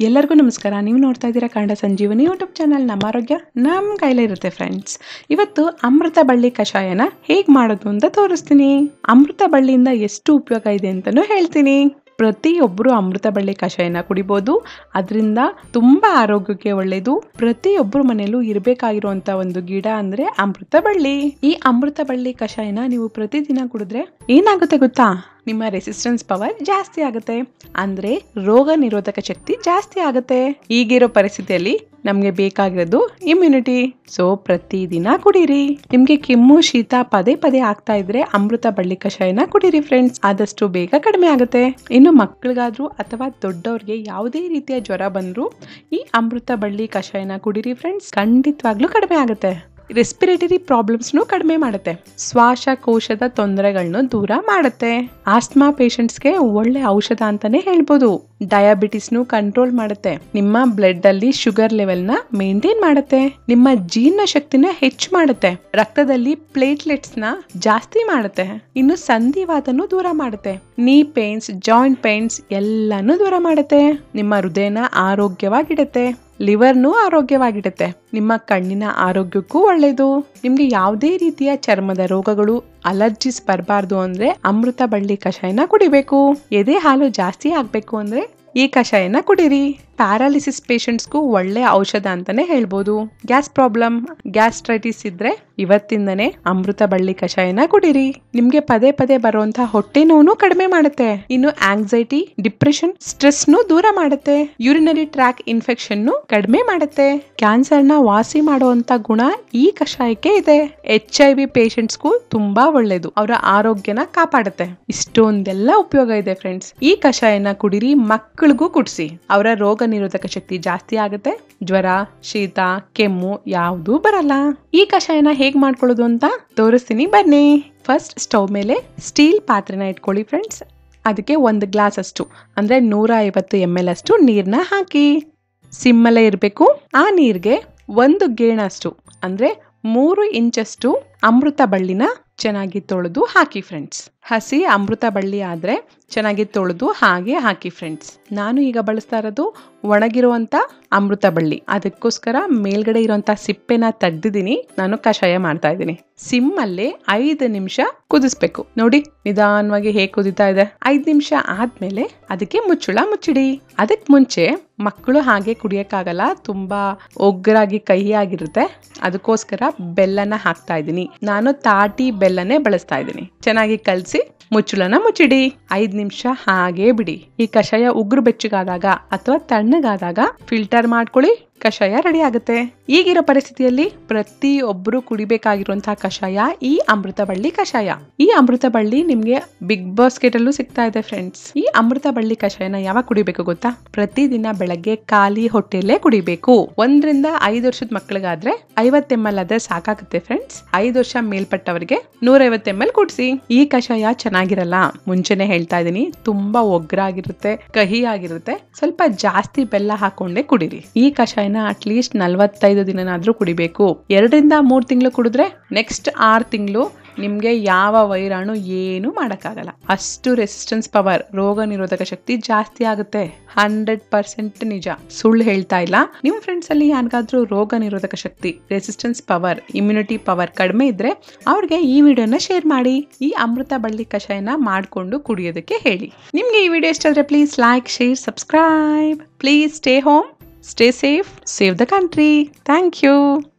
ಎಲ್ಲರಿಗೂ ನಮಸ್ಕಾರ ನೀವು ನೋಡ್ತಾ ಇದ್ದೀರಾ ಕನ್ನಡ ಸಂಜೀವನಿ ಯೂಟ್ಯೂಬ್ ಚಾನಲ್ ನಮ್ಮ ಆರೋಗ್ಯ ನಮ್ಮ ಕೈಲೇ ಇರುತ್ತೆ ಫ್ರೆಂಡ್ಸ್ ಇವತ್ತು ಅಮೃತ ಬಳ್ಳಿ ಕಷಾಯನ ಹೇಗೆ ಮಾಡೋದು ಅಂತ ತೋರಿಸ್ತೀನಿ ಅಮೃತ ಬಳ್ಳಿಯಿಂದ ಎಷ್ಟು ಉಪಯೋಗ ಇದೆ ಅಂತಲೂ ಹೇಳ್ತೀನಿ ಪ್ರತಿಯೊಬ್ಬರು ಅಮೃತ ಬಳ್ಳಿ ಕಷಾಯನ ಕುಡಿಬೋದು ಅದರಿಂದ ತುಂಬ ಆರೋಗ್ಯಕ್ಕೆ ಒಳ್ಳೆಯದು ಪ್ರತಿಯೊಬ್ಬರು ಮನೆಯಲ್ಲೂ ಇರಬೇಕಾಗಿರುವಂಥ ಒಂದು ಗಿಡ ಅಂದರೆ ಅಮೃತ ಬಳ್ಳಿ ಈ ಅಮೃತ ಬಳ್ಳಿ ಕಷಾಯನ ನೀವು ಪ್ರತಿದಿನ ಕುಡಿದ್ರೆ ಏನಾಗುತ್ತೆ ಗೊತ್ತಾ ನಿಮ್ಮ ರೆಸಿಸ್ಟೆನ್ಸ್ ಪವರ್ ಜಾಸ್ತಿ ಆಗುತ್ತೆ ಅಂದ್ರೆ ರೋಗ ನಿರೋಧಕ ಶಕ್ತಿ ಜಾಸ್ತಿ ಆಗುತ್ತೆ ಈಗಿರೋ ಪರಿಸ್ಥಿತಿಯಲ್ಲಿ ನಮಗೆ ಬೇಕಾಗಿರೋದು ಇಮ್ಯುನಿಟಿ ಸೊ ಪ್ರತಿದಿನ ಕುಡೀರಿ ನಿಮ್ಗೆ ಕೆಮ್ಮು ಶೀತ ಪದೇ ಪದೇ ಆಗ್ತಾ ಇದ್ರೆ ಅಮೃತ ಬಳ್ಳಿ ಕಷಾಯನ ಕುಡೀರಿ ಫ್ರೆಂಡ್ಸ್ ಆದಷ್ಟು ಬೇಗ ಕಡಿಮೆ ಆಗುತ್ತೆ ಇನ್ನು ಮಕ್ಕಳಿಗಾದ್ರೂ ಅಥವಾ ದೊಡ್ಡವ್ರಿಗೆ ಯಾವುದೇ ರೀತಿಯ ಜ್ವರ ಬಂದರೂ ಈ ಅಮೃತ ಬಳ್ಳಿ ಕಷಾಯನ ಕುಡೀರಿ ಫ್ರೆಂಡ್ಸ್ ಖಂಡಿತವಾಗ್ಲೂ ಕಡಿಮೆ ಆಗುತ್ತೆ ರೆಸ್ಪಿರೇಟರಿ ಪ್ರಾಬ್ಲಮ್ಸ್ನು ಕಡಿಮೆ ಮಾಡುತ್ತೆ ಶ್ವಾಸಕೋಶದ ತೊಂದರೆಗಳನ್ನು ದೂರ ಮಾಡುತ್ತೆ ಆಸ್ಮಾ ಪೇಷಂಟ್ಸ್ಗೆ ಒಳ್ಳೆ ಔಷಧ ಅಂತಾನೆ ಹೇಳ್ಬೋದು ಡಯಾಬಿಟಿಸ್ನು ಕಂಟ್ರೋಲ್ ಮಾಡುತ್ತೆ ನಿಮ್ಮ ಬ್ಲಡ್ ಅಲ್ಲಿ ಶುಗರ್ ಲೆವೆಲ್ನ ಮೇಂಟೈನ್ ಮಾಡುತ್ತೆ ನಿಮ್ಮ ಜೀರ್ಣ ಶಕ್ತಿನ ಹೆಚ್ಚು ಮಾಡುತ್ತೆ ರಕ್ತದಲ್ಲಿ ಪ್ಲೇಟ್ಲೆಟ್ಸ್ ನ ಜಾಸ್ತಿ ಮಾಡುತ್ತೆ ಇನ್ನು ಸಂಧಿವಾತನು ದೂರ ಮಾಡುತ್ತೆ ನೀ ಪೇನ್ಸ್ ಜಾಯಿಂಟ್ ಪೇನ್ಸ್ ಎಲ್ಲಾನು ದೂರ ಮಾಡುತ್ತೆ ನಿಮ್ಮ ಹೃದಯನ ಆರೋಗ್ಯವಾಗಿಡುತ್ತೆ ಲಿವರ್ನು ಆರೋಗ್ಯವಾಗಿಡುತ್ತೆ ನಿಮ್ಮ ಕಣ್ಣಿನ ಆರೋಗ್ಯಕ್ಕೂ ಒಳ್ಳೆಯದು ನಿಮ್ಗೆ ಯಾವುದೇ ರೀತಿಯ ಚರ್ಮದ ರೋಗಗಳು ಅಲರ್ಜಿಸ್ ಬರಬಾರ್ದು ಅಂದ್ರೆ ಅಮೃತ ಬಳ್ಳಿ ಕಷಾಯನ ಕುಡಿಬೇಕು ಎದೆ ಹಾಲು ಜಾಸ್ತಿ ಆಗ್ಬೇಕು ಅಂದ್ರೆ ಈ ಕಷಾಯನ ಕುಡೀರಿ ಪ್ಯಾರಾಲಿಸಿಸ್ ಪೇಷಂಟ್ಸ್ಗೂ ಒಳ್ಳೆ ಔಷಧ ಅಂತಾನೆ ಹೇಳ್ಬೋದು ಗ್ಯಾಸ್ ಪ್ರಾಬ್ಲಮ್ ಗ್ಯಾಸ್ಟ್ರೈಟಿಸ್ ಇದ್ರೆ ಇವತ್ತಿಂದನೇ ಅಮೃತ ಬಳ್ಳಿ ಕಷಾಯನ ಕುಡೀರಿ ನಿಮ್ಗೆ ಪದೇ ಪದೇ ಬರುವಂತ ಹೊಟ್ಟೆ ನೋವು ಕಡಿಮೆ ಮಾಡುತ್ತೆ ಇನ್ನು ಆಂಗ್ಸೈಟಿ ಡಿಪ್ರೆಷನ್ ಸ್ಟ್ರೆಸ್ ನು ದೂರ ಮಾಡುತ್ತೆ ಯೂರಿನರಿ ಟ್ರ್ಯಾಕ್ ಇನ್ಫೆಕ್ಷನ್ ಕಡಿಮೆ ಮಾಡುತ್ತೆ ಕ್ಯಾನ್ಸರ್ ನ ವಾಸಿ ಮಾಡುವಂತ ಗುಣ ಈ ಕಷಾಯಕ್ಕೆ ಇದೆ ಎಚ್ ಐ ವಿ ಪೇಷಂಟ್ಸ್ಗೂ ತುಂಬಾ ಒಳ್ಳೇದು ಅವರ ಆರೋಗ್ಯನ ಕಾಪಾಡುತ್ತೆ ಇಷ್ಟೊಂದೆಲ್ಲ ಉಪಯೋಗ ಇದೆ ಫ್ರೆಂಡ್ಸ್ ಈ ಕಷಾಯನ ಕುಡಿರಿ ಮಕ್ಕಳಿಗೂ ಕುಡಿಸಿ ಅವರ ರೋಗ ನಿರೋಧಕ ಶಕ್ತಿ ಜಾಸ್ತಿ ಆಗುತ್ತೆ ಜ್ವರ ಶೀತ ಕೆಮ್ಮು ಯಾವುದೂ ಬರಲ್ಲ ಈ ಕಷಾಯನ ಹೇಗ್ ಮಾಡ್ಕೊಳ್ಳೋದು ಅಂತ ತೋರಿಸ್ತೀನಿ ಬನ್ನಿ ಫಸ್ಟ್ ಸ್ಟವ್ ಮೇಲೆ ಸ್ಟೀಲ್ ಪಾತ್ರೆನ ಇಟ್ಕೊಳ್ಳಿ ಫ್ರೆಂಡ್ಸ್ ಅದಕ್ಕೆ ಒಂದು ಗ್ಲಾಸ್ ಅಷ್ಟು ಅಂದ್ರೆ ನೂರ ಐವತ್ತು ಎಮ್ ಎಲ್ ಅಷ್ಟು ನೀರ್ನ ಹಾಕಿ ಸಿಮ್ಮಲ್ಲೇ ಇರಬೇಕು ಆ ನೀರಿಗೆ ಒಂದು ಗೇಣಷ್ಟು ಅಂದ್ರೆ ಮೂರು ಇಂಚಷ್ಟು ಅಮೃತ ಬಳ್ಳಿನ ಚೆನ್ನಾಗಿ ತೊಳೆದು ಹಾಕಿ ಫ್ರೆಂಡ್ಸ್ ಹಸಿ ಅಮೃತ ಬಳ್ಳಿ ಆದ್ರೆ ಚೆನ್ನಾಗಿ ತೊಳೆದು ಹಾಗೆ ಹಾಕಿ ಫ್ರೆಂಡ್ಸ್ ನಾನು ಈಗ ಬಳಸ್ತಾ ಇರೋದು ಒಣಗಿರುವಂತ ಅಮೃತ ಬಳ್ಳಿ ಅದಕ್ಕೋಸ್ಕರ ಮೇಲ್ಗಡೆ ಇರುವಂತ ಸಿಪ್ಪೆನ ತೆಗ್ದಿದ್ದೀನಿ ನಾನು ಕಷಾಯ ಮಾಡ್ತಾ ಇದ್ದೀನಿ ಸಿಮ್ ಅಲ್ಲಿ ಐದು ನಿಮಿಷ ಕುದಿಸ್ಬೇಕು ನೋಡಿ ನಿಧಾನವಾಗಿ ಹೇಗೆ ಕುದಿತಾ ಇದೆ ಐದ್ ನಿಮಿಷ ಆದ್ಮೇಲೆ ಅದಕ್ಕೆ ಮುಚ್ಚುಳ ಮುಚ್ಚಿಡಿ ಅದಕ್ ಮುಂಚೆ ಮಕ್ಕಳು ಹಾಗೆ ಕುಡಿಯಕ್ಕಾಗಲ್ಲ ತುಂಬಾ ಒಗ್ಗರಾಗಿ ಕಹಿ ಆಗಿರುತ್ತೆ ಅದಕ್ಕೋಸ್ಕರ ಬೆಲ್ಲನ ಹಾಕ್ತಾ ಇದ್ದೀನಿ ನಾನು ತಾಟಿ ಬೆಲ್ಲನೇ ಬಳಸ್ತಾ ಇದ್ದೀನಿ ಚೆನ್ನಾಗಿ ಕಲಸಿ ಮುಚ್ಚುಳನ ಮುಚ್ಚಿಡಿ ಐದ್ ನಿಮಿಷ ಹಾಗೆ ಬಿಡಿ ಈ ಕಷಾಯ ಉಗುರು ಬೆಚ್ಚಗಾದಾಗ ಅಥವಾ ತಣ್ಣಗಾದಾಗ ಫಿಲ್ಟರ್ ಮಾಡ್ಕೊಳ್ಳಿ ಕಷಾಯ ರೆಡಿ ಆಗುತ್ತೆ ಈಗಿರೋ ಪರಿಸ್ಥಿತಿಯಲ್ಲಿ ಪ್ರತಿ ಒಬ್ರು ಕುಡಿಬೇಕಾಗಿರುವಂತಹ ಕಷಾಯ ಈ ಅಮೃತ ಬಳ್ಳಿ ಕಷಾಯ ಈ ಅಮೃತ ಬಳ್ಳಿ ನಿಮ್ಗೆ ಬಿಗ್ ಬಾಸ್ಕೆಟ್ ಅಲ್ಲೂ ಸಿಗ್ತಾ ಇದೆ ಫ್ರೆಂಡ್ಸ್ ಈ ಅಮೃತ ಬಳ್ಳಿ ಕಷಾಯನ ಯಾವಾಗ ಕುಡಿಬೇಕು ಗೊತ್ತಾ ಪ್ರತಿದಿನ ಬೆಳಗ್ಗೆ ಖಾಲಿ ಹೊಟ್ಟೆಯಲ್ಲೇ ಕುಡಿಬೇಕು ಒಂದರಿಂದ ಐದು ವರ್ಷದ ಮಕ್ಕಳಿಗಾದ್ರೆ ಐವತ್ ಎಂ ಎಲ್ ಆದ್ರೆ ಸಾಕಾಗುತ್ತೆ ಫ್ರೆಂಡ್ಸ್ ಐದು ವರ್ಷ ಮೇಲ್ಪಟ್ಟವರಿಗೆ ನೂರೈವತ್ತು ಎಂ ಎಲ್ ಕುಡಿಸಿ ಈ ಕಷಾಯ ಚೆನ್ನಾಗಿರಲ್ಲ ಮುಂಚೆನೆ ಹೇಳ್ತಾ ಇದೀನಿ ತುಂಬಾ ಒಗ್ರಾಗಿರುತ್ತೆ ಕಹಿ ಆಗಿರುತ್ತೆ ಸ್ವಲ್ಪ ಜಾಸ್ತಿ ಬೆಲ್ಲ ಹಾಕೊಂಡೇ ಕುಡಿರಿ ಈ ಕಷಾಯ ಅಟ್ಲೀಸ್ಟ್ ನಲ್ವತ್ತೈದು ದಿನನಾದ್ರೂ ಕುಡಿಬೇಕು ಎರಡರಿಂದ ಮೂರ್ ತಿಂಗಳು ಕುಡಿದ್ರೆ ನೆಕ್ಸ್ಟ್ ಆರ್ ತಿಂಗಳು ನಿಮ್ಗೆ ಯಾವ ವೈರಾಣು ಏನು ಮಾಡಕ್ಕಾಗಲ್ಲ ಅಷ್ಟು ರೆಸಿಸ್ಟೆನ್ಸ್ ಪವರ್ ರೋಗ ನಿರೋಧಕ ಶಕ್ತಿ ಜಾಸ್ತಿ ಆಗುತ್ತೆ ಹಂಡ್ರೆಡ್ ಪರ್ಸೆಂಟ್ ನಿಜ ಸುಳ್ಳು ಹೇಳ್ತಾ ಇಲ್ಲ ನಿಮ್ ಫ್ರೆಂಡ್ಸ್ ಅಲ್ಲಿ ಯಾರಿಗಾದ್ರೂ ರೋಗ ನಿರೋಧಕ ಶಕ್ತಿ ರೆಸಿಸ್ಟೆನ್ಸ್ ಪವರ್ ಇಮ್ಯುನಿಟಿ ಪವರ್ ಕಡಿಮೆ ಇದ್ರೆ ಅವ್ರಿಗೆ ಈ ವಿಡಿಯೋನ ಶೇರ್ ಮಾಡಿ ಈ ಅಮೃತ ಬಳ್ಳಿ ಕಷಾಯನ ಮಾಡ್ಕೊಂಡು ಕುಡಿಯೋದಕ್ಕೆ ಹೇಳಿ ನಿಮ್ಗೆ ಈ ವಿಡಿಯೋ ಇಷ್ಟ ಆದ್ರೆ please like share subscribe please stay home Stay safe, save the country. Thank you.